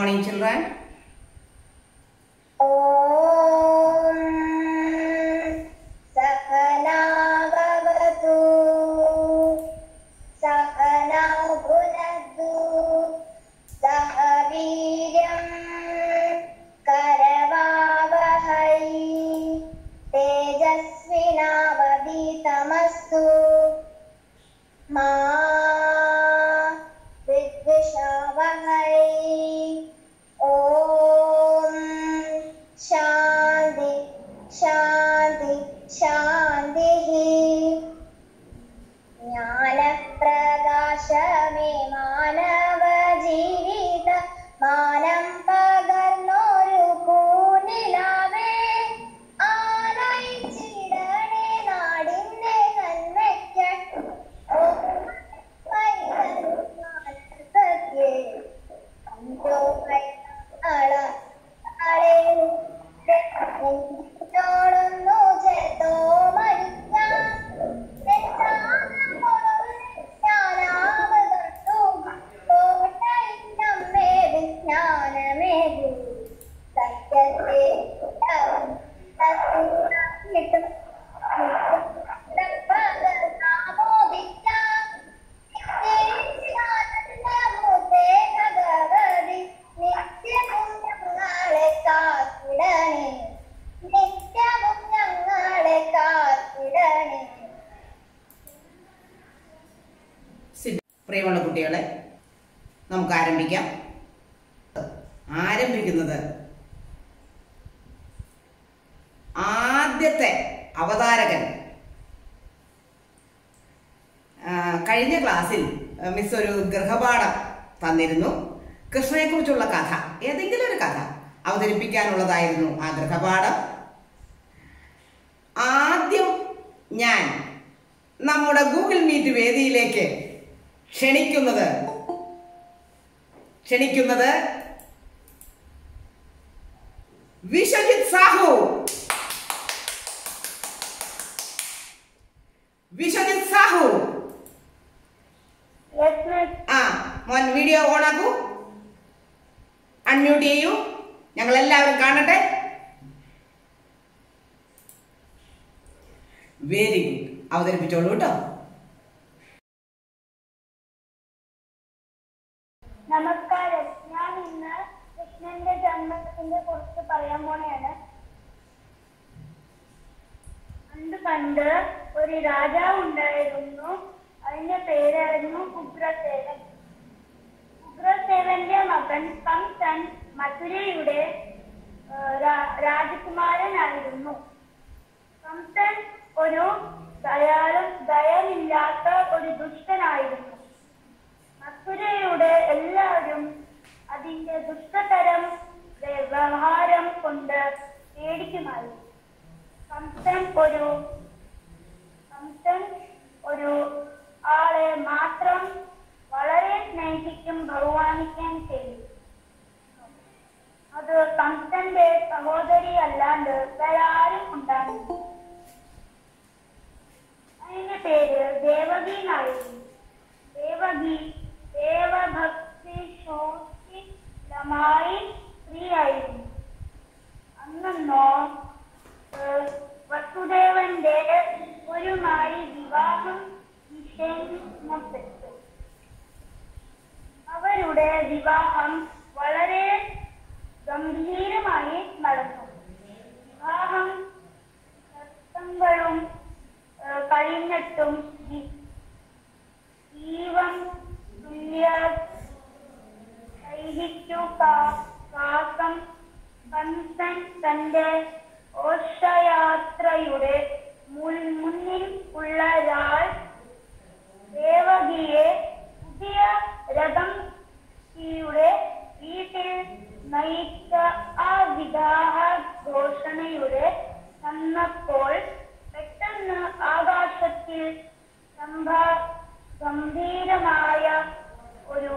morning, children. ॐ सहनावतु सहनौ भुनक्तु सह वीर्यं करवावहै तेजस्विनावधीतमस्तु मा विद्विषावहै ॐ शान्ति शान्ति शान्तिः ज्ञानप्रकाशमे മാനവജീവിത മാനം പകർന്നൊരു പൂനിലാവേ ആനയിച്ചിടണേ നാടിന്റെ നന്മയ്ക്ക് ഓ പൈതൃകമാനസത്തെ അന്തോ പൈതൃകള ോടൊന്നു ചേർത്തോ മരിക്കാം ജ്ഞാനാമേ വിജ്ഞാനമേകു സത്യത്തെ കിട്ടും നിത്യവും ഞങ്ങളെ കാത്തിടണേ നിത്യവും ഞങ്ങളെ കാത്തിടണേ Sit. പ്രിയമുള്ള കുട്ടികളെ നമുക്ക് ആരംഭിക്കാം ആരംഭിക്കുന്നത് ആദ്യത്തെ അവതാരകൻ ആ, കഴിഞ്ഞ ക്ലാസ്സിൽ ആ, മിസ് ഒരു ഗൃഹപാഠം തന്നിരുന്നു കൃഷ്ണനെക്കുറിച്ചുള്ള കഥ ഏതെങ്കിലും ഒരു കഥ അവതരിപ്പിക്കാനുള്ളതായിരുന്നു ആ ഗൃഹപാഠം ആദ്യം ഞാൻ നമ്മുടെ ഗൂഗിൾ മീറ്റ് വേദിയിലേക്ക് ക്ഷണിക്കുന്നത് ക്ഷണിക്കുന്നത് വിശ്വജിത് സാഹു വിശ്വജിത് സാഹു Yes, miss. ആ മോൻ വീഡിയോ ഓൺ ആക്കൂ അൺമ്യൂട്ട് ചെയ്യൂ ഞങ്ങൾ എല്ലാവരും കാണട്ടെ വെരി ഗുഡ് അവതരിപ്പിച്ചോളൂ കേട്ടോ നമസ്കാരം ഞാൻ ഇന്ന് കൃഷ്ണന്റെ ജന്മത്തിനെ കുറിച്ച് പറയാൻ പോണെയാണ് പണ്ട് പണ്ട് ഒരു രാജാവ് ഉണ്ടായിരുന്നു അതിന്റെ പേരായിരുന്നു ഉഗ്രസേവൻ ഉഗ്രസേവന്റെ മകൻ കംസൻ മഥുരയുടെ ആ, രാ- രാജകുമാരനായിരുന്നു കംസൻ ഒരു ദയാലും ദയമില്ലാത്ത ഒരു ദുഷ്ടനായിരുന്നു മഥുരയുടെ എല്ലാവരും അതിന്റെ ദുഷ്ടതരം വ്യവഹാരം കൊണ്ട് പേടിക്കുമായി കംസൻ ഒരു കംസൻ ഒരു ആളെ മാത്രം വളരെ സ്നേഹിക്കും ബഹുമാനിക്കുകയും ചെയ്യും അത് കംസന്റെ സഹോദരി അല്ലാണ്ട് വേറെ ആരും ഉണ്ടായിരുന്നു അതിന്റെ പേര് ദേവകി എന്നായിരുന്നു ദേവകി ദേവഭക്തി ശോഷിതമായി സ്ത്രീയായിരുന്നു അന്നോ ഏഹ്, വസുദേവന്റെ ഒരുമായി വിവാഹം നിശ്ചയിക്കപ്പെട്ടു അവരുടെ വിവാഹം വളരെ ഗംഭീരമായി നടന്നു വിവാഹം സത്യങ്ങളും ഏഹ്, കഴിഞ്ഞിട്ടും വി- ജീവൻ തുല്യ സഹിക്കുക കംസൻ തന്റെ ഘോഷയാത്രയുടെ മുൻ- മുന്നിൽ ഉള്ള രാൾ ദേവകിയെ പുതിയ രഥം യുടെ വീട്ടിൽ നയിച്ച ആ വിവാഹ ഘോഷണയുടെ ചെന്നപ്പോൾ പെട്ടെന്ന് ആകാശത്തിൽ സംഭ ഗംഭീരമായ ഒരു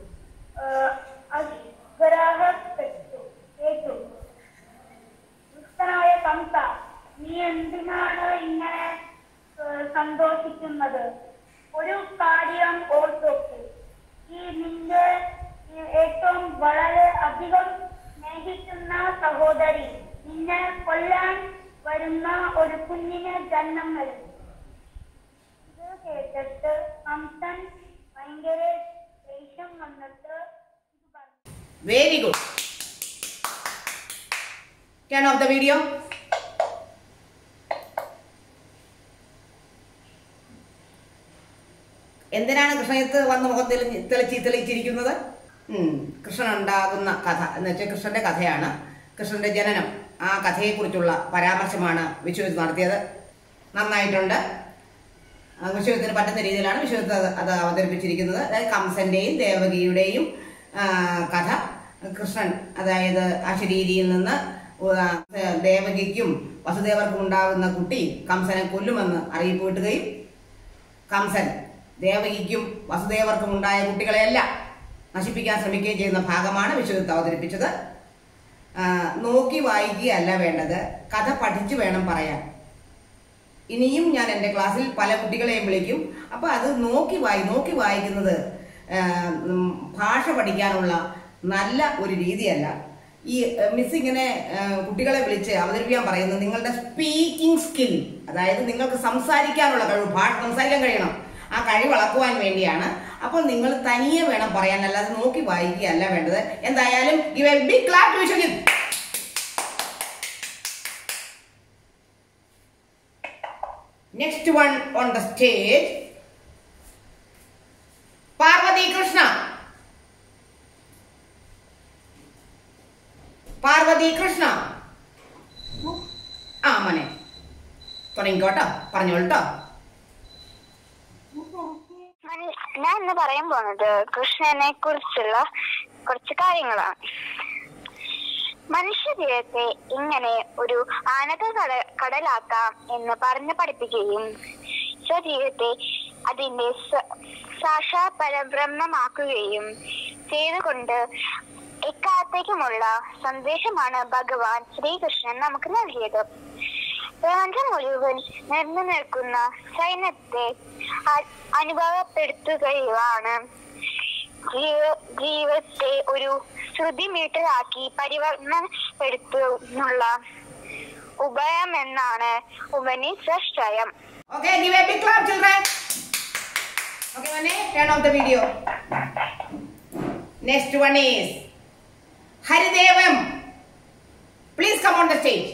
ആഗ്രഹപ്പെട്ടു കേട്ടു ദുഷ്ടനായ കംസ നീ എന്തിനാണ് ഇങ്ങനെ ഏഹ്, സന്തോഷിക്കുന്നത് ഒരു കാര്യം ഓർത്തോക്കൂ ഈ നിന്റെ ഈ ഏറ്റവും വളരെ അധികം സ്നേഹിക്കുന്ന സഹോദരി നിന്നെ കൊല്ലാൻ വരുന്ന ഒരു കുഞ്ഞിന് ജന്മം നൽകി ഇത് കേട്ടിട്ട് കംസൻ ഭയങ്കര ദേഷ്യം വന്നിട്ട് ഇത് പറഞ്ഞു very good turn off the video എന്തിനാണ് കൃഷ്ണയത്ത് വന്ന് മുഖം തെളിഞ്ഞ് തെളിച്ച് തെളിയിച്ചിരിക്കുന്നത് ഉം, കൃഷ്ണൻ ഉണ്ടാകുന്ന കഥ എന്ന് വെച്ചാൽ കൃഷ്ണന്റെ കഥയാണ് കൃഷ്ണന്റെ ജനനം ആ കഥയെക്കുറിച്ചുള്ള പരാമർശമാണ് വിശ്വജിത്ത് നടത്തിയത് നന്നായിട്ടുണ്ട് ആ, വിശ്വജിത്തിന് പറ്റുന്ന രീതിയിലാണ് വിശ്വജിത്ത് അത് അത് അവതരിപ്പിച്ചിരിക്കുന്നത് അതായത് കംസന്റെയും ദേവകിയുടെയും ആ, കഥ കൃഷ്ണൻ അതായത് അശരീരിയിൽ നിന്ന് ആ, ദേവകിക്കും വസുദേവർക്കും ഉണ്ടാകുന്ന കുട്ടി കംസനെ കൊല്ലുമെന്ന് അറിയിപ്പ് കിട്ടുകയും കംസൻ ദേവകിക്കും വസുദേവർക്കും ഉണ്ടായ കുട്ടികളെയെല്ലാം നശിപ്പിക്കാൻ ശ്രമിക്കുകയും ചെയ്യുന്ന ഭാഗമാണ് വിശ്വജിത്ത് അവതരിപ്പിച്ചത് ആ, നോക്കി വായിക്കുകയല്ല വേണ്ടത് കഥ പഠിച്ചു വേണം പറയാൻ ഇനിയും ഞാൻ എൻ്റെ ക്ലാസ്സിൽ പല കുട്ടികളെയും വിളിക്കും അപ്പോൾ അത് നോക്കി വായി നോക്കി വായിക്കുന്നത് ആ, ഉം, ഭാഷ പഠിക്കാനുള്ള നല്ല ഒരു രീതിയല്ല ഈ ആ, മിസ് ഇങ്ങനെ ആ, കുട്ടികളെ വിളിച്ച് അവതരിപ്പിക്കാൻ പറയുന്നത് നിങ്ങളുടെ സ്പീക്കിംഗ് സ്കിൽ അതായത് നിങ്ങൾക്ക് സംസാരിക്കാനുള്ള കഴിവ് ഭാഷ സംസാരിക്കാൻ കഴിയണം ആ കഴിവ് വളർത്തുവാൻ വേണ്ടിയാണ് അപ്പോൾ നിങ്ങൾ തനിയെ വേണം പറയാൻ അല്ലാതെ നോക്കി വായിക്കുകയല്ല വേണ്ടത് എന്തായാലും give a big clap to Vishwajith Next one on the stage, Parvati Krishna. Parvati Krishna ആ മോനെ തുടങ്ങിക്കോട്ടോ പറഞ്ഞോളട്ടോ മന- ഞാൻ ഇന്ന് പറയാൻ പോണത് കൃഷ്ണനെ കുറിച്ചുള്ള കുറച്ച് കാര്യങ്ങളാണ് മനുഷ്യ ജീവിതത്തെ ഇങ്ങനെ ഒരു ആനക കട കടലാക്കാം എന്ന് പറഞ്ഞ് പഠിപ്പിക്കുകയും സ്വജീവിതത്തെ അതിന്റെ സ- സാക്ഷാ പരബ്രഹ്മമാക്കുകയും ചെയ്തുകൊണ്ട് എക്കാലത്തേക്കുമുള്ള സന്ദേശമാണ് ഭഗവാൻ ശ്രീകൃഷ്ണൻ നമുക്ക് നൽകിയത് പ്രപഞ്ചം മുഴുവൻ നിറഞ്ഞു നിൽക്കുന്ന സൈന്യത്തെ അ- അനുഭവപ്പെടുത്തുകയാണ് ജീവ ജീവിതത്തെ ഒരു ശ്രുതി മീറ്ററാക്കി പരിവർത്തനപ്പെടുത്തുന്നുള്ള ഉഭയം എന്നാണ് ഉപനിശ്ചയം okay give a big clap children okay മോനെ turn off the video next one is Haridevam please come on the stage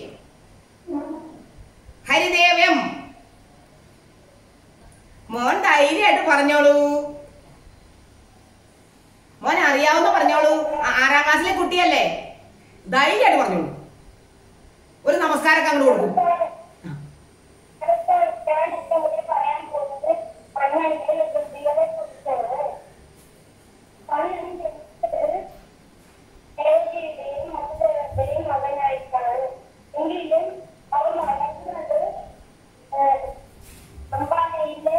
Haridevam മോൻ ധൈര്യമായിട്ട് പറഞ്ഞോളൂ മോൻ അറിയാവുന്ന പറഞ്ഞോളൂ ആ- ആറാം ക്ലാസ്സിലെ കുട്ടിയല്ലേ ധൈര്യമായിട്ട് പറഞ്ഞോളൂ ഒരു നമസ്കാരമൊക്കെ അങ്ങോട്ട് കൊടുക്കും പറയാൻ പോകുന്നത് പണ്ടെങ്കിലും കുട്ടികളെ കുറിച്ചാണ് പണ്ടെങ്കിലും ദേവതയുടെയും മധുരത്തിന്റെയും മകനായിട്ടാണ് എങ്കിലും അവർ വളർന്നത് അമ്പാനയിലെ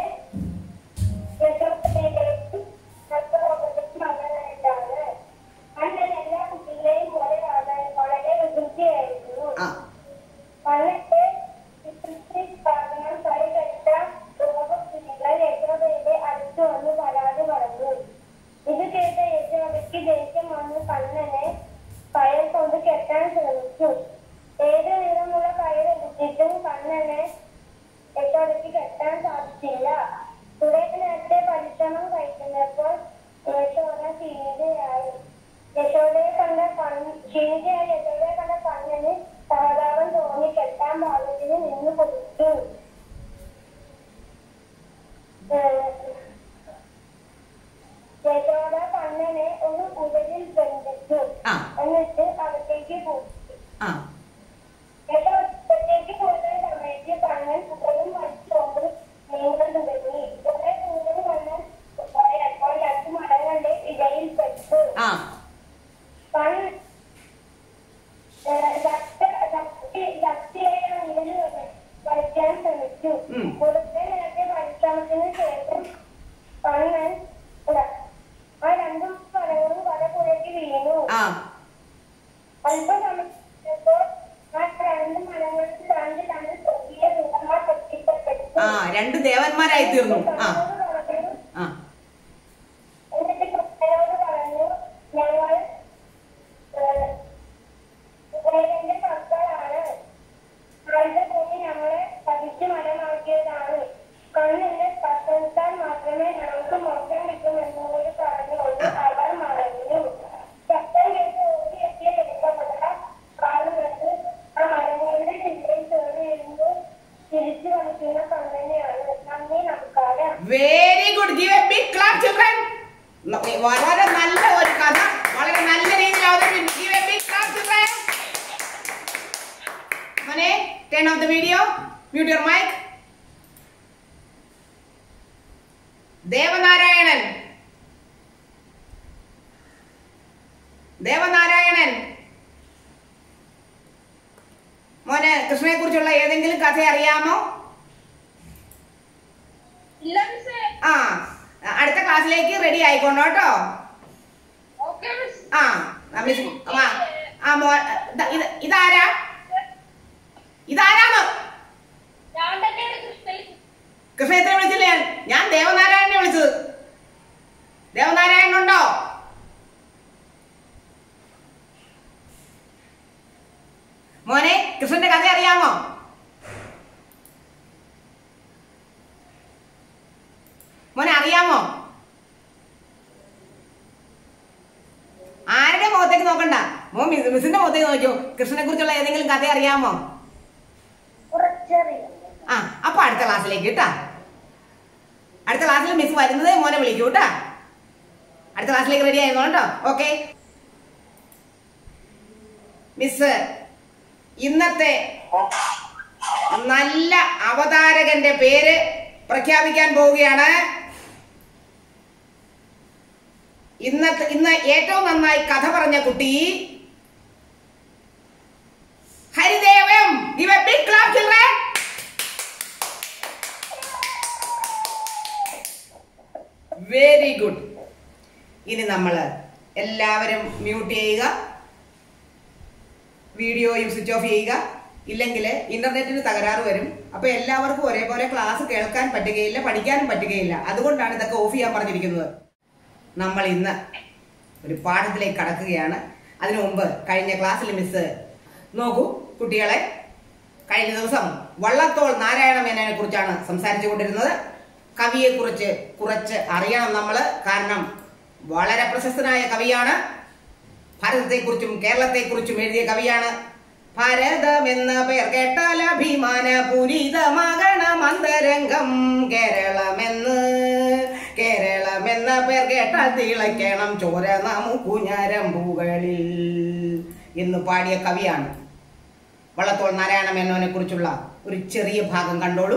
യശോദയുടെയും ഭക്തലോകത്തിന്റെയും മകനായിട്ടാണ് അന്ന് എല്ലാ കുട്ടികളെയും പോലെ വളരെ വളരെ വികൃതിയായിരുന്നു ആ പണ്ടത്തെ കൃഷി സ്ഥാപനം പരിഗണിച്ച രോഗസ്ത്രീകൾ യശോദയുടെ അടുത്ത് വന്ന് പരാതി പറഞ്ഞു ഇത് കേട്ട യശോദയ്ക്ക് ദേഷ്യം വന്ന് കണ്ണനെ കയർ കൊണ്ട് കെട്ടാൻ ശ്രമിച്ചു ഏത് നിറമുള്ള കയറെടുത്തിട്ടും കണ്ണനെ യശോദയ്ക്ക് കെട്ടാൻ സാധിച്ചില്ല കുറെ നേരത്തെ പരിശ്രമം കഴിക്കുന്നപ്പോൾ യശോദ ക്ഷീണിതയായി യശോദയെ കണ്ട കണ്ണ് ക്ഷീണിതയായ യശോദയെ കണ്ട കണ്ണന് സഹതാപം തോന്നി കെട്ടാൻ പാകത്തിന് നിന്ന് കൊടുത്തു ഏഹ് യശോദ കണ്ണനെ ഒരു ഉടലിൽ ബന്ധിച്ചു ആ എന്നിട്ട് അകത്തേക്ക് പോയി ആ യശോദത്തേക്ക് പോകുന്ന സമയത്ത് കണ്ണൻ ഉടലും മരിച്ചുകൊണ്ട് നീങ്ങാൻ തുടങ്ങി കുറെ കൂടുതൽ കണ്ണൻ പോയപ്പോൾ രണ്ട് മരങ്ങളുടെ ഇടയിൽ പെട്ടു ആ കൺ ഏഹ് ശക്ത- ശക്തി- ശക്തിയായ നീരിൽ വലിക്കാൻ ശ്രമിച്ചു ഉം. കുറച്ച് നേരത്തെ പരിശ്രമത്തിന് ശേഷം കണ്ണൻ ഇതാ, ആ രണ്ടും മരങ്ങളും വലപ്പുഴയ്ക്ക് വീണു ആ അല്പസമയത്തപ്പോൾ ആ രണ്ട് മരങ്ങൾക്ക് രണ്ട് രണ്ട് ചെറിയ ദൂരങ്ങൾ പൊട്ടിക്കപ്പെട്ടു ആ രണ്ട് ദേവന്മാരായി തീർന്നു ആ കണ്ണനോട് പറഞ്ഞു ആ. ആ. എന്നിട്ട് കൃഷ്ണനോട് പറഞ്ഞു ഞങ്ങൾ കൃഷ്ണനോട് പറഞ്ഞു ഞങ്ങൾ രണ്ട് ദേവന്മാരായി തീർന്നു കണ്ണൻ രണ്ട് മരങ്ങളും രണ്ട് രണ്ട് ചെറിയ ദൂരങ്ങൾ പൊട്ടിക്കപ്പെട്ടു ആ. എന്നിട്ട് കൃഷ്ണനോട് പറഞ്ഞു ഞങ്ങൾ കൃഷ്ണനോട് പറഞ്ഞു ഞങ്ങൾ രണ്ട് ദേവന്മാരായി തീർന്നു മോനെ turn off the video mute your mic Devanarayanan Devanarayanan മോന് കൃഷ്ണനെ കുറിച്ചുള്ള ഏതെങ്കിലും കഥ അറിയാമോ ഇല്ല മിസ്സേ ആ അടുത്ത ക്ലാസ്സിലേക്ക് റെഡി ആയിക്കോണ്ടോ കേട്ടോ ഓക്കെ മിസ് ആ ആ, മിസ് ആ, ആ മോ ഇത- ഇത് ഇതാരാ ഇതാരാന്ന് ഞാൻ തന്നെയാണ് കൃഷ്ണൻ കൃഷ്ണയത്തിനെ വിളിച്ചില്ല ഞാൻ ഞാൻ ദേവനാരായണനെ വിളിച്ചത് ദേവനാരായണൻ ഉണ്ടോ മോനെ കൃഷ്ണന്റെ കഥ അറിയാമോ മോനെ അറിയാമോ ആരുടെ മുഖത്തേക്ക് നോക്കണ്ട മോൻ മിസ് മിസ്സിന്റെ മുഖത്തേക്ക് നോക്കിയോ കൃഷ്ണനെ കുറിച്ചുള്ള ഏതെങ്കിലും കഥ അറിയാമോ കുറച്ചറിയാം ആ അപ്പൊ അടുത്ത ക്ലാസ്സിലേക്ക് കേട്ടാ അടുത്ത ക്ലാസ്സിൽ മിസ് വരുന്നതേ മോനെ വിളിക്കൂ കേട്ടാ അടുത്ത ക്ലാസ്സിലേക്ക് റെഡി ആയിരുന്നു കേട്ടോ ഓക്കെ മിസ് ഇന്നത്തെ നല്ല അവതാരകന്റെ പേര് പ്രഖ്യാപിക്കാൻ പോവുകയാണ് ഇന്നത്തെ ഇന്ന് ഏറ്റവും നന്നായി കഥ പറഞ്ഞ കുട്ടി Haridevam give a big clap children very good ഇനി നമ്മൾ എല്ലാവരും മ്യൂട്ട് ചെയ്യുക വീഡിയോയും സ്വിച്ച് ഓഫ് ചെയ്യുക ഇല്ലെങ്കിൽ ഇന്റർനെറ്റിന് തകരാറ് വരും അപ്പൊ എല്ലാവർക്കും ഒരേപോലെ ക്ലാസ് കേൾക്കാൻ പറ്റുകയില്ല പഠിക്കാനും പറ്റുകയില്ല അതുകൊണ്ടാണ് ഇതൊക്കെ ഓഫ് ചെയ്യാൻ പറഞ്ഞിരിക്കുന്നത് നമ്മൾ ഇന്ന് ഒരു പാഠത്തിലേക്ക് കടക്കുകയാണ് അതിനു മുമ്പ് കഴിഞ്ഞ ക്ലാസ്സിൽ മിസ് നോക്കൂ കുട്ടികളെ കഴിഞ്ഞ ദിവസം വള്ളത്തോൾ നാരായണ മേനോനെ കുറിച്ചാണ് സംസാരിച്ചു കൊണ്ടിരുന്നത് കവിയെ കുറിച്ച് കുറച്ച് അറിയണം നമ്മള് കാരണം വളരെ പ്രശസ്തനായ കവിയാണ് ഭാരതത്തെക്കുറിച്ചും കേരളത്തെക്കുറിച്ചും എഴുതിയ കവിയാണ് ഭാരതം എന്ന പേർ കേട്ടാൽ അഭിമാന പൂരിതമാകണം അന്തരംഗം കേരളമെന്ന് കേരളമെന്ന പേർ കേട്ടാൽ തിളയ്ക്കണം ചോര നമുക്കു ഞരമ്പുകളിൽ എന്ന് പാടിയ കവിയാണ് വള്ളത്തോൾ നാരായണ മേനോനെ കുറിച്ചുള്ള ഒരു ചെറിയ ഭാഗം കണ്ടോളൂ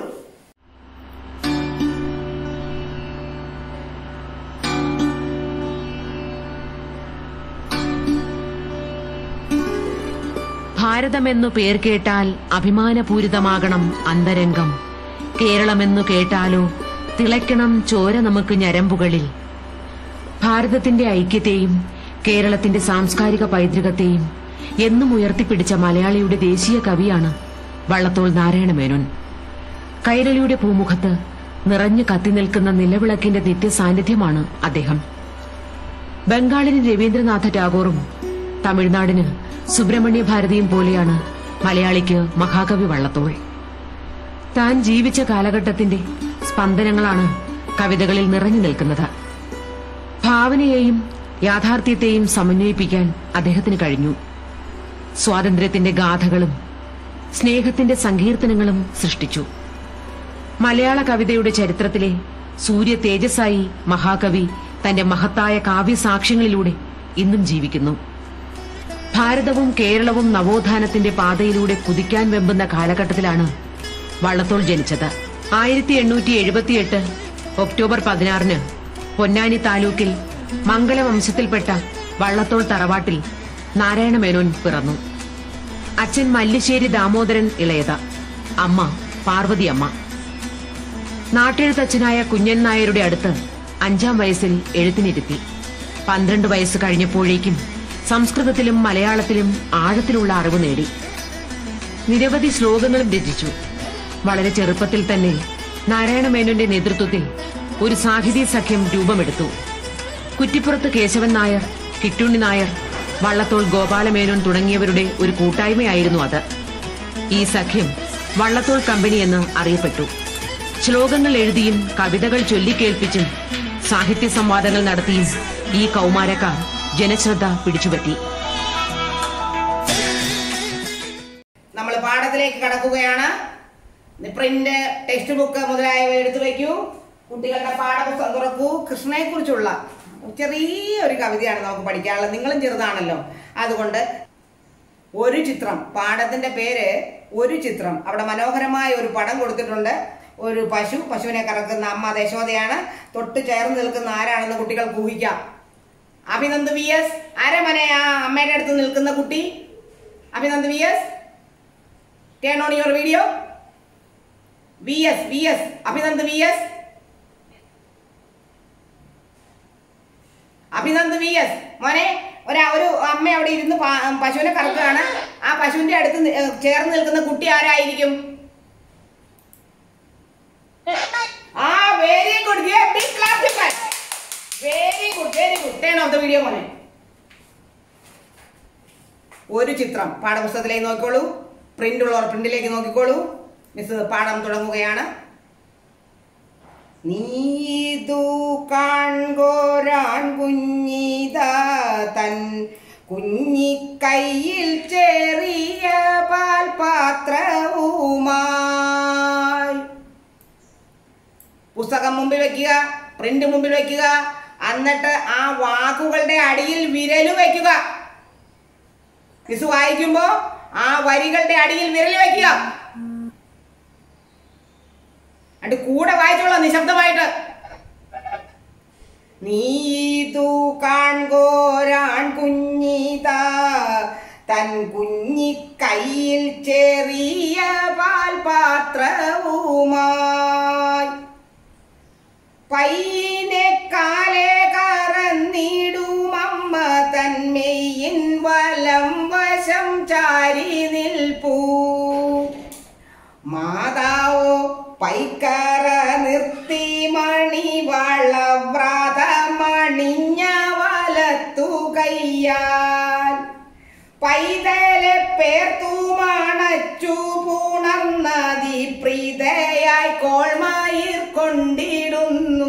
ഭാരതമെന്നു പേർ കേട്ടാൽ അഭിമാനപൂരിതമാകണം അന്തരംഗം കേരളമെന്നു കേട്ടാലോ തിളയ്ക്കണം ചോര നമുക്ക് ഞരമ്പുകളിൽ ഭാരതത്തിന്റെ ഐക്യത്തെയും കേരളത്തിന്റെ സാംസ്കാരിക പൈതൃകത്തെയും എന്നും ഉയർത്തിപ്പിടിച്ച മലയാളിയുടെ ദേശീയ കവിയാണ് വള്ളത്തോൾ നാരായണ മേനോൻ കൈരളിയുടെ ഭൂമുഖത്ത് നിറഞ്ഞു കത്തിനിൽക്കുന്ന നിലവിളക്കിന്റെ നിത്യസാന്നിധ്യമാണ് അദ്ദേഹം ബംഗാളിന് രവീന്ദ്രനാഥ ടാഗോറും തമിഴ്നാടിന് സുബ്രഹ്മണ്യ ഭാരതിയും പോലെയാണ് മലയാളിക്ക് മഹാകവി വള്ളത്തോൾ താൻ ജീവിച്ച കാലഘട്ടത്തിന്റെ സ്പന്ദനങ്ങളാണ് കവിതകളിൽ നിറഞ്ഞു നിൽക്കുന്നത് ഭാവനയെയും യാഥാർത്ഥ്യത്തെയും സമന്വയിപ്പിക്കാൻ അദ്ദേഹത്തിന് കഴിഞ്ഞു സ്വാതന്ത്ര്യത്തിന്റെ ഗാഥകളും സ്നേഹത്തിന്റെ സങ്കീർത്തനങ്ങളും സൃഷ്ടിച്ചു മലയാള കവിതയുടെ ചരിത്രത്തിലെ സൂര്യ തേജസ്സായി മഹാകവി തന്റെ മഹത്തായ കാവ്യസാക്ഷ്യങ്ങളിലൂടെ ഇന്നും ജീവിക്കുന്നു ഭാരതവും കേരളവും നവോത്ഥാനത്തിന്റെ പാതയിലൂടെ കുതിക്കാൻ വെമ്പുന്ന കാലഘട്ടത്തിലാണ് വള്ളത്തോൾ ജനിച്ചത് ആയിരത്തി എണ്ണൂറ്റി എഴുപത്തിയെട്ട് ഒക്ടോബർ പതിനാറിന് പൊന്നാനി താലൂക്കിൽ മംഗലവംശത്തിൽപ്പെട്ട വള്ളത്തോൾ തറവാട്ടിൽ നാരായണ മേനോൻ പിറന്നു അച്ഛൻ മല്ലിശ്ശേരി ദാമോദരൻ ഇളയത് അമ്മ പാർവതിയമ്മ നാട്ടെഴുത്തച്ഛനായ കുഞ്ഞൻ നായരുടെ അടുത്ത് അഞ്ചാം വയസ്സിൽ എഴുത്തിനിരുത്തി പന്ത്രണ്ട് വയസ്സ് കഴിഞ്ഞപ്പോഴേക്കും സംസ്കൃതത്തിലും മലയാളത്തിലും ആഴത്തിലുള്ള അറിവ് നേടി നിരവധി ശ്ലോകങ്ങളും രചിച്ചു വളരെ ചെറുപ്പത്തിൽ തന്നെ നാരായണ മേനോന്റെ നേതൃത്വത്തിൽ ഒരു സാഹിത്യ സഖ്യം രൂപമെടുത്തു കുറ്റിപ്പുറത്ത് കേശവൻ നായർ കിട്ടുണ്ണി നായർ വള്ളത്തോൾ ഗോപാലമേനോൻ തുടങ്ങിയവരുടെ ഒരു കൂട്ടായ്മയായിരുന്നു അത് ഈ സഖ്യം വള്ളത്തോൾ കമ്പനി എന്ന് അറിയപ്പെട്ടു ശ്ലോകങ്ങൾ എഴുതിയും കവിതകൾ ചൊല്ലിക്കേൾപ്പിച്ചും സാഹിത്യ സംവാദങ്ങൾ നടത്തിയും ഈ കൗമാരക്കാർ ജനശ്രദ്ധ പിടിച്ചുപറ്റി നമ്മൾ പാഠത്തിലേക്ക് കടക്കുകയാണ് പ്രിന്റ് ടെക്സ്റ്റ് ബുക്ക് മുതലായവ എടുത്തു വയ്ക്കൂ കുട്ടികളുടെ പാഠപുസ്തകം തുറക്കൂ കൃഷ്ണനെ കുറിച്ചുള്ള ചെറിയൊരു കവിതയാണ് നമുക്ക് പഠിക്കാനുള്ളത് നിങ്ങളും ചെറുതാണല്ലോ അതുകൊണ്ട് ഒരു ചിത്രം പാഠത്തിന്റെ പേര് ഒരു ചിത്രം അവിടെ മനോഹരമായ ഒരു പടം കൊടുത്തിട്ടുണ്ട് ഒരു പശു പശുവിനെ കറക്കുന്ന അമ്മ യശോദയാണ് തൊട്ട് ചേർന്ന് നിൽക്കുന്ന ആരാണെന്ന് കുട്ടികൾക്ക് ഊഹിക്കാം അഭിനന്ദ് വി എസ് ആരമനെ ആ അമ്മയുടെ അടുത്ത് നിൽക്കുന്ന കുട്ടി Abhinand V S turn on your video V S V S Abhinand V S Abhinand V S മോനെ ഒരാ ഒരു അമ്മ അവിടെ ഇരുന്ന് പ- പശുവിനെ കറക്കുകയാണ് ആ പശുവിന്റെ അടുത്ത് നി- ഏഹ് ചേർന്ന് നിൽക്കുന്ന കുട്ടി ആരായിരിക്കും ആ very good big class very good very good turn off the video മോനെ ഒരു ചിത്രം പാഠപുസ്തകത്തിലേക്ക് നോക്കിക്കോളൂ പ്രിന്റ് ഉള്ളവർ പ്രിന്റിലേക്ക് നോക്കിക്കോളൂ മിസ് പാഠം തുടങ്ങുകയാണ് നീതു കാൺകോരാൺ കുഞ്ഞിത തൻ കുഞ്ഞിക്കൈയിൽ ചെറിയ പാൽപാത്രവുമായി പുസ്തകം മുമ്പിൽ വെക്കുക പ്രിന്റ് മുമ്പിൽ വെക്കുക എന്നിട്ട് ആ വാക്കുകളുടെ അടിയിൽ വിരല് വെക്കുക മിസ് വായിക്കുമ്പോ ആ വരികളുടെ അടിയിൽ വിരൽ വെക്കുക എന്നിട്ട് കൂടെ വായിച്ചോളാം നിശബ്ദമായിട്ട് നീതു കാൺകോരാൺ കുഞ്ഞിതാ തൻ കുഞ്ഞിക്കൈയിൽ ചെറിയ പാൽപാത്രവുമായി പൈനെ കാലെ കറന്നിടുമമ്മ തന്മെയിൻ വലം വശം ചാരി നിൽപ്പൂ മാതാവോ പൈക്കറ നിർത്തി മണി വളവ്രതമണിഞ്ഞ വലത്തു കയ്യാൽ പൈതലെ പേർത്തു മണച്ചു പുണർന്നതി പ്രീതയായി കോൾമയിർ കൊണ്ടിടുന്നു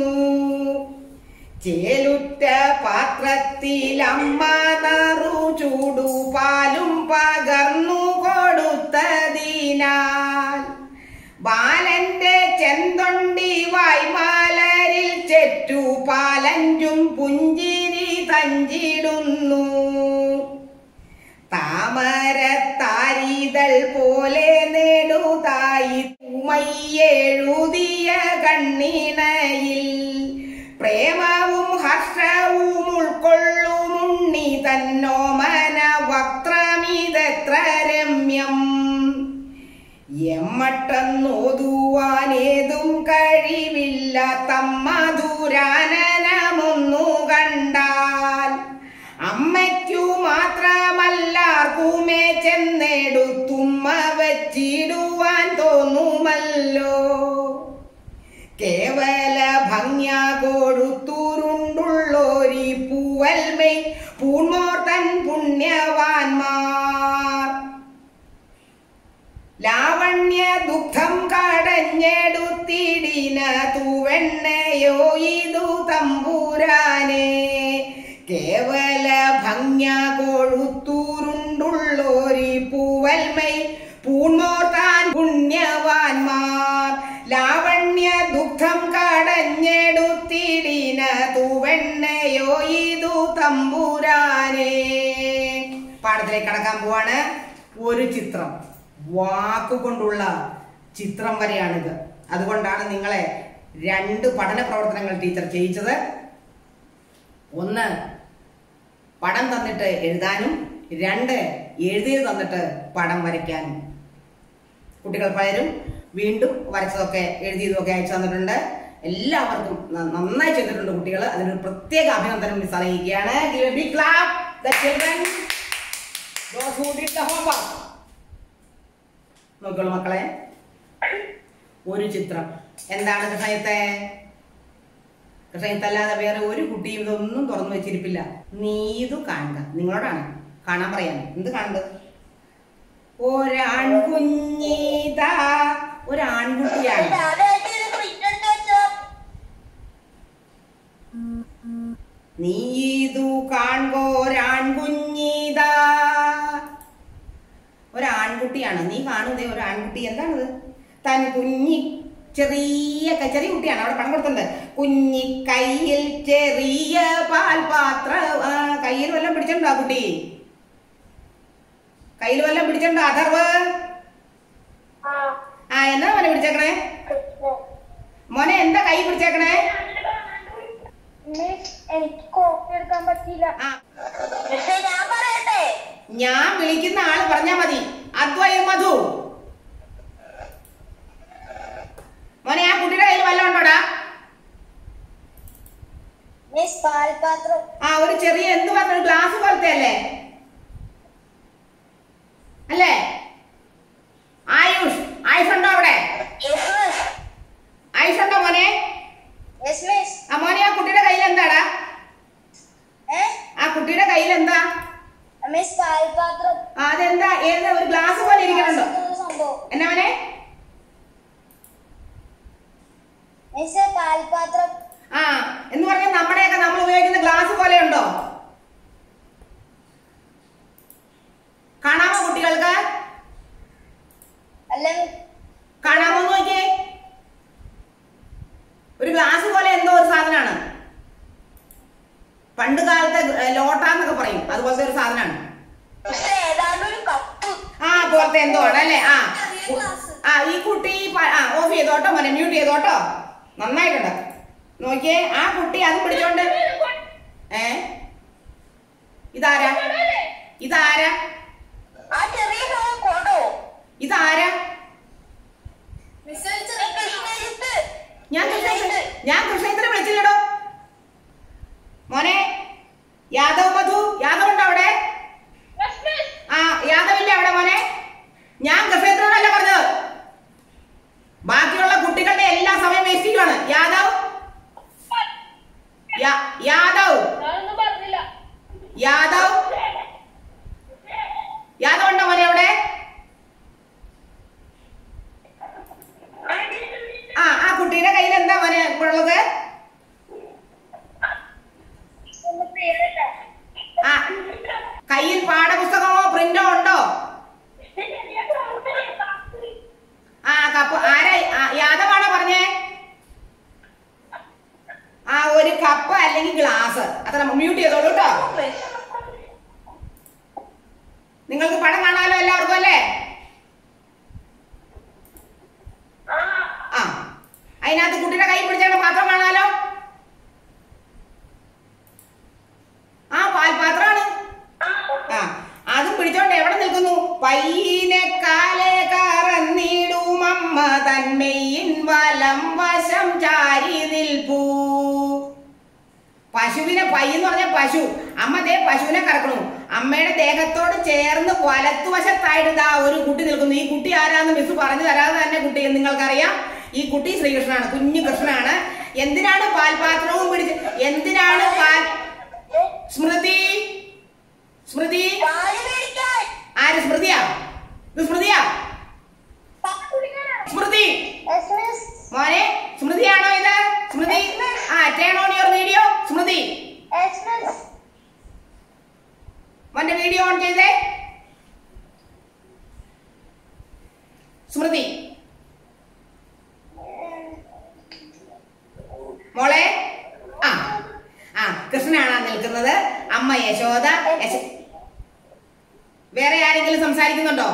ചേലുറ്റ പാത്രത്തിൽ അമ്മ നറു ചൂടു പാലും പകർന്നു കൊടുത്തതിനാൽ ബാലന്റെ ചെന്തൊണ്ടി വായ്മാലരിൽ ചെറ്റു പാലഞ്ചും പുഞ്ചിരി തഞ്ചിടുന്നു താമരത്താരിതൾ പോലെ നെടുതായി ഉമയ്യെഴുതിയ കണ്ണിണയിൽ പ്രേമവും ഹർഷവും ഉൾക്കൊള്ളുമുണ്ണി തന്നോമന വക്രമിതത്ര രമ്യം എമ്മട്ടെന്നോതുവാനേതും കഴിവില്ല തമ്മധുരാനനമൊന്നു കണ്ടാൽ അമ്മയ്ക്കു മാത്രമല്ലാർക്കുമേ ചെന്നെടുത്തുമ്മ വച്ചിടുവാൻ തോന്നുമല്ലോ കേവല ഭംഗ്യ കൊടുത്തുരുണ്ടുള്ളോരി പൂവൽമൈ പൂൺമോർത്തൻ പുണ്യവാന്മാർ ലാവണ്യ ദുഃഖം കടഞ്ഞെടുത്തിടിന തൂവെണ്ണയോ ഇതു തമ്പുരാനെ കേവല ഭംഗ്യ കൊഴുത്തൂരുണ്ടുള്ളോരി പൂവൽമൈ പൂൺമോർത്താൻ പുണ്യവാന്മാർ ലാവണ്യ ദുഃഖം കടഞ്ഞെടുത്തിടിന തൂവെണ്ണയോ ഇതു തമ്പുരാനെ പാഠത്തിലേക്ക് കടക്കാൻ പോവാണ് ഒരു ചിത്രം വാക്കുകൊണ്ടുള്ള ചിത്രം വരെയാണിത് അതുകൊണ്ടാണ് നിങ്ങളെ രണ്ട് പഠന പ്രവർത്തനങ്ങൾ ടീച്ചർ ചെയ്യിച്ചത് ഒന്ന് പടം തന്നിട്ട് എഴുതാനും രണ്ട് എഴുതിയത് തന്നിട്ട് പടം വരയ്ക്കാനും കുട്ടികൾ പലരും വീണ്ടും വരച്ചതൊക്കെ എഴുതിയതൊക്കെ അയച്ചു തന്നിട്ടുണ്ട് എല്ലാവർക്കും ന- നന്നായി ചെയ്തിട്ടുണ്ട് കുട്ടികൾ അതിനൊരു പ്രത്യേക അഭിനന്ദനം മിസ് അറിയിക്കുകയാണ് Give a big clap the children, those who did the homework. നോക്കിയോളൂ മക്കളെ ഒരു ചിത്രം എന്താണ് കൃഷ്ണയത്തെ കൃഷ്ണയത്തല്ലാതെ വേറെ ഒരു കുട്ടിയും ഇതൊന്നും തുറന്നു വെച്ചിരിപ്പില്ല നീ ഇത് കാണുക നിങ്ങളോടാണ് കാണാൻ പറയാൻ എന്ത് കാണുന്നത് ഒരാൺകുഞ്ഞീതാ ഒരാൺകുട്ടിയാണ് നീ ഇതു കാൺകോരാൺകുഞ്ഞീതാ ഒരാൺകുട്ടിയാണ് നീ കാണുന്നേ ഒരാൺകുട്ടി എന്താണത് തൻ കുഞ്ഞി ചെറിയ ക- ചെറിയ കുട്ടിയാണ് അവിടെ പണം കൊടുത്തിട്ടുണ്ട് കുഞ്ഞി കയ്യിൽ ചെറിയ പാൽപാത്ര ആ, കയ്യിൽ വല്ലതും പിടിച്ചിട്ടുണ്ടോ ആ കുട്ടി കയ്യിൽ വല്ലതും പിടിച്ചിട്ടുണ്ടോ അഥർവ് ആ ആ എന്നാ മോനെ പിടിച്ചേക്കണേ കൃഷ്ണൻ മോനെ എന്താ കൈ പിടിച്ചേക്കണേ മിസ് എനിക്ക് കോപ്പി എടുക്കാൻ പറ്റിയില്ല ആ മിസ്സേ ഞാൻ പറയട്ടെ ഞാൻ വിളിക്കുന്ന ആള് പറഞ്ഞാ മതി അദ്വൈ മധു മോനെ ആ കുട്ടിയുടെ കയ്യിൽ വല്ലതും ഉണ്ടോടാ മിസ് പാൽപാത്രം ആ ഒരു ചെറിയ എന്ത് പറഞ്ഞു ഗ്ലാസ് പോലത്തെ അല്ലേ അല്ലേ ആയുഷ് ആയുഷ് ഉണ്ടോ അവിടെ യെസ് മിസ് ആയുഷ് ഉണ്ടോ മോനെ യെസ് മിസ് ആ മോനെ ആ കുട്ടിയുടെ കയ്യിൽ എന്താടാ ഏ ആ കുട്ടിയുടെ കയ്യിൽ എന്താ മിസ് പാൽപാത്രം ആ, അതെന്താ ഏത് ഒരു ഗ്ലാസ് പോലെ ഇരിക്കണുണ്ടോ ഒരു സംഭവം എന്നാ മോനെ മിസ് പാൽപാത്രം ആ എന്ന് പറഞ്ഞാൽ നമ്മുടെയൊക്കെ നമ്മൾ ഉപയോഗിക്കുന്ന ഗ്ലാസ് പോലെ ഉണ്ടോ കാണാമോ കുട്ടികൾക്ക് അല്ല കാണാമോ എന്ന് നോക്കിയേ ഒരു ഗ്ലാസ് പോലെ എന്തോ ഒരു സാധനമാണ് പണ്ട് കാലത്തെ ഏ, ലോട്ടാന്നൊക്കെ പറയും അതുപോലത്തെ ഒരു സാധനമാണ് മിസ് ഏതാണ്ട് ഒരു കപ്പ് ആ പോലത്തെ എന്തോ ആണ് അല്ലേ ആ ആ ഈ കുട്ടി പ- ആ ഓഫ് ചെയ്തോട്ടോ മോനെ മ്യൂട്ട് ചെയ്തോട്ടോ നന്നായിട്ടുണ്ട് നോക്കിയേ ആ കുട്ടി അത് പിടിച്ചോണ്ട് ഏ ഇതാരാ ഇതാരാ ആ ചെറിയ സാധനം കൊണ്ടോ ഇതാരാ മിസ് കൃഷ്ണജിത്ത് ഞാൻ കൃഷ്ണേന്ദ്രൻ ഞാൻ കൃഷ്ണേന്ദ്രനെ വിളിച്ചില്ലടോ മോനെ യാദവ് മധു യാദവ് ഉണ്ടോ അവിടെ ആ യാദവില്ലേ അവിടെ മോനെ ഞാൻ കൃഷ്ണേന്ദ്രനല്ല പറഞ്ഞത് ബാക്കിയുള്ള കുട്ടികളുടെ എല്ലാ സമയം വേസ്റ്റ് ചെയ്യുവാണ് യാദവ് യാ- യാദവ് ഞാനൊന്നും പറഞ്ഞില്ല യാദവ് യാദവ് ഉണ്ടോ മോനെ അവിടെ ആ ആ കുട്ടിയുടെ കയ്യിൽ എന്താ മോനെ ഉള്ളത് ഒന്നും പേരില്ല ആ കയ്യിൽ പാഠപുസ്തകമോ പ്രിന്റോ ഉണ്ടോ ആ കപ്പ് ആരാ ആ, യാദവാണോ പറഞ്ഞേ ആ ഒരു കപ്പ് അല്ലെങ്കിൽ ഗ്ലാസ് അത്ര മ്യൂട്ട് ചെയ്തോളൂ കേട്ടോ നിങ്ങൾക്ക് പടം കാണാലോ എല്ലാവർക്കും അല്ലേ ആ അതിനകത്ത് കുട്ടിയുടെ കൈ പിടിച്ചാണ് പാത്രം കാണാലോ ആ പാൽപാത്രമാണ് ആ അതും പിടിച്ചോണ്ട് എവിടെ നിൽക്കുന്നു പയ്യനെ കാലേ കറന്നിടും അമ്മ തന്മയിൻ വലം വശം ചാരി നിൽപ്പൂ പശുവിനെ പൈ എന്ന് പറഞ്ഞ പശു അമ്മ ദേ പശുവിനെ കറക്കണു അമ്മയുടെ ദേഹത്തോട് ചേർന്ന് വലത്തുവശത്തായിട്ട് ദാ ഒരു കുട്ടി നിൽക്കുന്നു ഈ കുട്ടി ആരാന്ന് മിസ് പറഞ്ഞു തരാതെ തന്നെ കുട്ടി നിങ്ങൾക്കറിയാം ഈ കുട്ടി ശ്രീകൃഷ്ണനാണ് കുഞ്ഞു കൃഷ്ണനാണ് എന്തിനാണ് പാൽപാത്രവും പിടിച്ച് എന്തിനാണ് പാൽ സ്മൃതി സ്മൃതി പാല് മേടിക്കാൻ ആര് സ്മൃതിയാ ഇത് സ്മൃതിയാ പാല് കുടിക്കാനാ സ്മൃതി യെസ് മിസ് മോനെ സ്മൃതിയാണോ ഇത് സ്മൃതി ആ turn on your video Smriti yes miss മോന്റെ വീഡിയോ ഓൺ ചെയ്തേ സ്മൃതി മോളെ ആ ആ കൃഷ്ണനാണ് ആ നിൽക്കുന്നത് അമ്മ യശോദ യശ വേറെ ആരെങ്കിലും സംസാരിക്കുന്നുണ്ടോ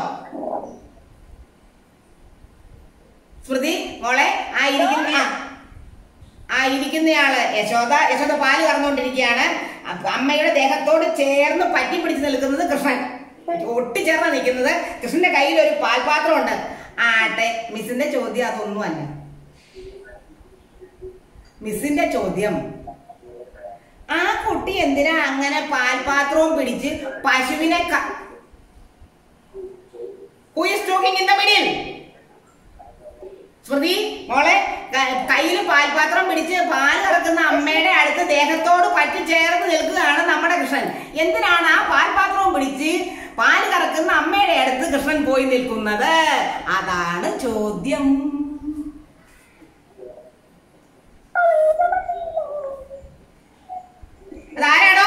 സ്മൃതി മോളെ ആ ഇരിക്കുന്ന ആ ആ ഇരിക്കുന്നയാള് യശോദ യശോദ പാല് കറന്നുകൊണ്ടിരിക്കുകയാണ് അപ്പൊ അമ്മയുടെ ദേഹത്തോട് ചേർന്ന് പറ്റി പിടിച്ച് നിൽക്കുന്നത് കൃഷ്ണൻ ഒട്ടിച്ചേർന്ന് നിൽക്കുന്നത് കൃഷ്ണന്റെ കയ്യിൽ ഒരു പാൽപാത്രമുണ്ട് ആട്ടെ മിസ്സിന്റെ ചോദ്യം അതൊന്നുമല്ല മിസ്സിന്റെ ചോദ്യം ആ കുട്ടി എന്തിനാ അങ്ങനെ പാൽപാത്രവും പിടിച്ച് പശുവിനെ who is talking in the middle Smriti മോളെ കയ്യിൽ പാൽപാത്രം പിടിച്ച് പാൽ കറക്കുന്ന അമ്മയുടെ അടുത്ത് ദേഹത്തോട് പറ്റി ചേർന്ന് നിൽക്കുകയാണ് നമ്മുടെ കൃഷ്ണൻ എന്തിനാണ് ആ പാൽപാത്രവും പിടിച്ച് പാൽ കറക്കുന്ന അമ്മയുടെ അടുത്ത് കൃഷ്ണൻ പോയി നിൽക്കുന്നത് അതാണ് ചോദ്യം അതാരാടോ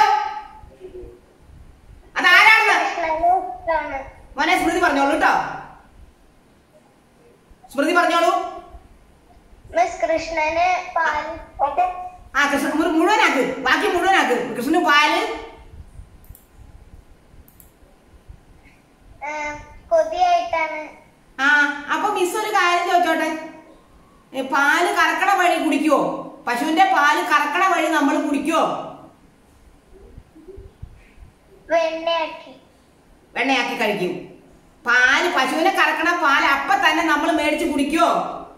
അതാരാണെന്ന് കൃഷ്ണനാണ് മോനെ സ്മൃതി പറഞ്ഞോളൂ കേട്ടോ സ്മൃതി പറഞ്ഞോളൂ മിസ് കൃഷ്ണന് പാൽ ഓക്കെ ആ കൃഷ്ണൻ മുഴു- മുഴുവനാക്ക് ബാക്കി മുഴുവനാക്ക് കൃഷ്ണന് പാല് കൊതിയായിട്ടാണ് ആ അപ്പൊ മിസ് ഒരു കാര്യം ചോദിച്ചോട്ടെ ഏ, പാല് കറക്കണ വഴി കുടിക്കുവോ പശുവിന്റെ പാല് കറക്കണ വഴി നമ്മൾ കുടിക്കുവോ വെണ്ണയാക്കി വെണ്ണയാക്കി കഴിക്കും പാല് പശുവിനെ കറക്കണ പാൽ അപ്പൊ തന്നെ നമ്മൾ മേടിച്ച് കുടിക്കുവോ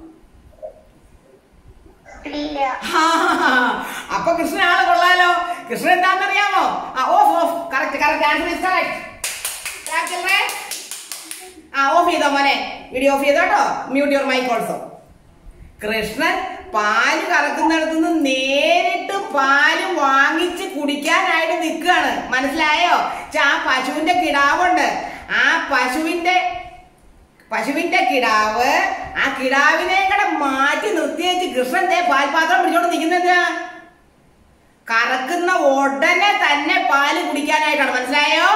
ഇല്ല ആ, അപ്പൊ കൃഷ്ണൻ ആള് കൊള്ളാലോ കൃഷ്ണൻ എന്താണെന്നറിയാമോ ആ off off correct correct answer is correct ആ ഓഫ് ചെയ്തോ മോനെ വീഡിയോ ഓഫ് ചെയ്തോട്ടോ mute your mic also Krishnan പാല് കറക്കുന്നിടത്തുനിന്ന് നേരിട്ട് പാല് വാങ്ങിച്ച് കുടിക്കാനായിട്ട് നിൽക്കുകയാണ് മനസ്സിലായോ ച്ചാ, ആ പശുവിന്റെ കിടാവുണ്ട് ആ പശുവിന്റെ പശുവിന്റെ കിടാവ് ആ കിടാവിനെ കൂടെ മാറ്റി നിർത്തിയേച്ച് കൃഷ്ണൻ ദേ പാൽപാത്രം പിടിച്ചോണ്ട് നിൽക്കുന്നത് കറക്കുന്ന ഉടനെ തന്നെ പാല് കുടിക്കാനായിട്ടാണ് മനസ്സിലായോ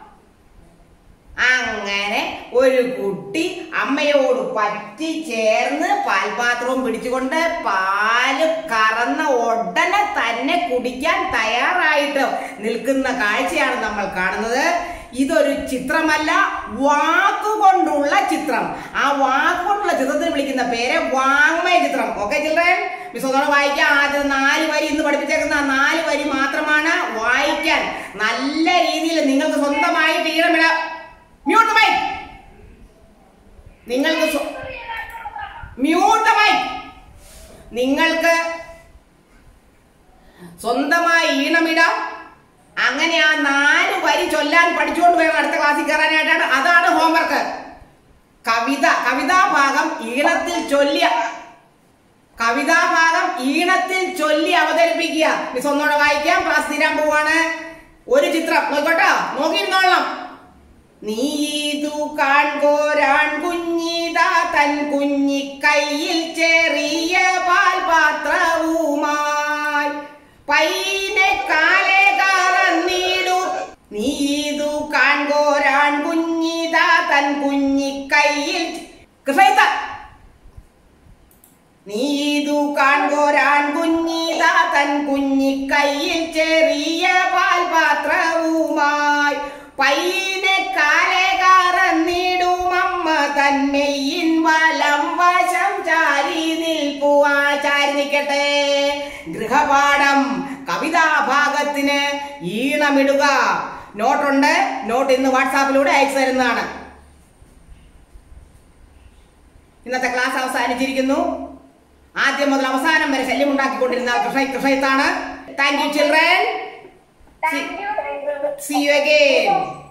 അങ്ങനെ ഒരു കുട്ടി അമ്മയോട് പറ്റി ചേർന്ന് പാൽപാത്രവും പിടിച്ചുകൊണ്ട് പാല് കറന്ന ഉടനെ തന്നെ കുടിക്കാൻ തയ്യാറായിട്ട് നിൽക്കുന്ന കാഴ്ചയാണ് നമ്മൾ കാണുന്നത് ഇതൊരു ചിത്രമല്ല വാക്കുകൊണ്ടുള്ള ചിത്രം ആ വാക്കുകൊണ്ടുള്ള ചിത്രത്തിന് വിളിക്കുന്ന പേര് വാങ്മയ ചിത്രം ഓക്കെ ചിൽഡ്രൻ മിസ് ഒന്നുകൂടെ വായിക്കാം ആദ്യം നാല് വരി ഇന്ന് പഠിപ്പിച്ചേക്കുന്ന ആ നാല് വരി മാത്രമാണ് വായിക്കാൻ നല്ല രീതിയിൽ നിങ്ങൾക്ക് സ്വന്തമായിട്ട് ഈണമിടാം മ്യൂട്ട് മൈക്ക് നിങ്ങൾക്ക് സ്വ- മ്യൂട്ട് മൈക്ക് നിങ്ങൾക്ക് സ്വന്തമായി ഈണമിടാം അങ്ങനെ ആ നാല് വരി ചൊല്ലാൻ പഠിച്ചുകൊണ്ട് വേണം അടുത്ത ക്ലാസ്സിൽ കയറാനായിട്ടാണ് അതാണ് ഹോംവർക്ക് കവിത കവിതാഭാഗം ഈണത്തിൽ ചൊല്ലിയ കവിതാഭാഗം ഈണത്തിൽ ചൊല്ലി അവതരിപ്പിക്കുക മിസ് ഒന്നുകൂടെ വായിക്കാം ക്ലാസ് തീരാൻ പോവാണ് ഒരു ചിത്രം നോക്കട്ടോ നോക്കിയിരുന്നോളണം നീതു കാൺകോരാൺ കുഞ്ഞിതാ തൻ കുഞ്ഞിക്കൈയിൽ ചെറിയ പാൽപാത്രവുമായി പൈനെ കാലേ കറന്നിടു നീതു കാൺകോരാൺ കുഞ്ഞിതാ തൻ കുഞ്ഞിക്കൈയിൽ കൃഷയിത്ത നീതു കാൺകോരാൻ കുഞ്ഞിതാ തൻ കുഞ്ഞിക്കൈയിൽ ചെറിയ പാൽപാത്രവുമായി പയ്യനെ കാലെ കറന്നിടുമമ്മ തന്മയിൻ വലം വശം ചാരി നിൽപ്പുവാ ചാരി നിൽക്കട്ടെ ഗൃഹപാഠം കവിതാഭാഗത്തിന് ഈണമിടുക നോട്ടുണ്ട് നോട്ട് ഇന്ന് വാട്സാപ്പിലൂടെ അയച്ചു തരുന്നതാണ് ഇന്നത്തെ ക്ലാസ് അവസാനിച്ചിരിക്കുന്നു ആദ്യം മുതൽ അവസാനം വരെ ശല്യമുണ്ടാക്കിക്കൊണ്ടിരുന്ന കൃഷ കൃഷയത്താണ് thank you children thank you see you again